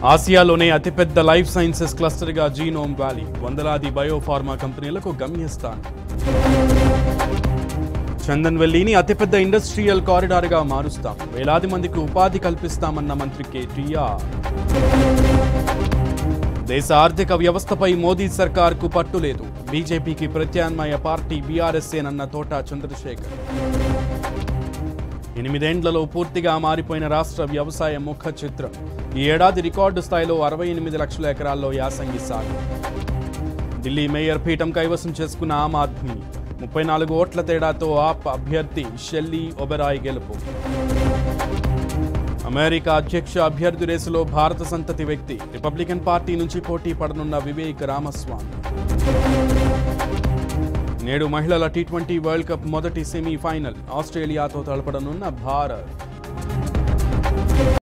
ఆసియాలోనే అతిపెద్ద life sciences క్లస్టర్గా genome valley వందలాది బయోఫార్మా కంపెనీలకు గమ్యస్థానం చందన్ వెల్లీని అతిపెద్ద ఇండస్ట్రియల్ కారిడార్గా మారుస్తాం వేలాది మందికి ఉపాధి కల్పిస్తామన్న మంత్రి కేటీఆర్ దేశ ఆర్థిక వ్యవస్థపై మోదీ సర్కార్కు పట్టు లేదు బీజేపీకి ప్రత్యామ్నాయ పార్టీ బీఆర్ఎస్ఏనన్న తోట చంద్రశేఖర్ ఎనిమిదేండ్లలో పూర్తిగా మారిపోయిన రాష్ట్ర వ్యవసాయ ముఖ చిత్రం ఈ ఏడాది రికార్డు స్థాయిలో అరవై ఎనిమిది లక్షల ఎకరాల్లో యాసంగి సాగు ఢిల్లీ మేయర్ పీఠం కైవసం చేసుకున్న ఆమ్ ఆద్మీ ముప్పై నాలుగు ఓట్ల తేడాతో ఆప్ అభ్యర్థి షెల్లీ ఒబెరాయ్ గెలుపు అమెరికా అధ్యక్ష అభ్యర్థి రేసులో భారత సంతతి వ్యక్తి రిపబ్లికన్ పార్టీ నుంచి పోటీ పడనున్న వివేక్ రామస్వామి నేడు మహిళల టీ ట్వంటీ వరల్డ్ కప్ మొదటి సెమీఫైనల్ ఆస్ట్రేలియాతో తలపడనున్న భారత్